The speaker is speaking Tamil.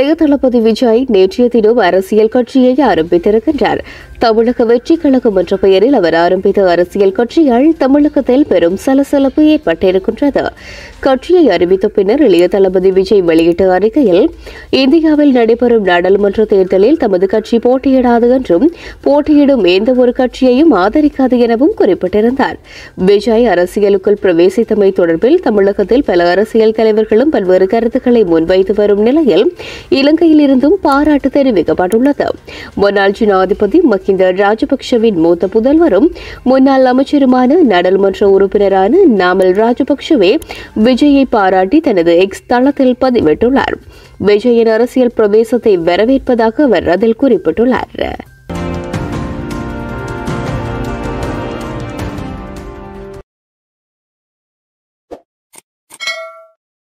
இளைய தளபதி விஜய் நேற்றைய தினம் அரசியல் கட்சியை ஆரம்பித்திருக்கின்றார் தமிழக வெற்றி கழகம் என்ற பெயரில் அவர் ஆரம்பித்த அரசியல் கட்சியால் தமிழகத்தில் பெரும் சலசலப்பு ஏற்பட்டிருக்கின்றது கட்சியை அறிவித்த பின்னர் இளைய தளபதி விஜய் வெளியிட்ட அறிக்கையில் இந்தியாவில் நடைபெறும் நாடாளுமன்ற தேர்தலில் தமது கட்சி போட்டியிடாது என்றும் போட்டியிடும் எந்த ஒரு கட்சியையும் ஆதரிக்காது எனவும் குறிப்பிட்டிருந்தார் விஜய் அரசியலுக்குள் பிரவேசித்தமை தொடர்பில் தமிழகத்தில் பல அரசியல் தலைவர்களும் பல்வேறு கருத்துக்களை முன்வைத்து வரும் நிலையில் இலங்கையில் இருந்தும் பாராட்டு தெரிவிக்கப்பட்டுள்ளது முன்னாள் ஜனாதிபதி மஹிந்த ராஜபக்ஷவின் மூத்த புதல்வரும் முன்னாள் அமைச்சருமான நாடாளுமன்ற உறுப்பினரான நாமல் ராஜபக்ஷவே விஜயை பாராட்டி தனது எக்ஸ் தளத்தில் பதிவிட்டுள்ளார் விஜயின் அரசியல் பிரவேசத்தை வரவேற்பதாக அவர் அதில் குறிப்பிட்டுள்ளார்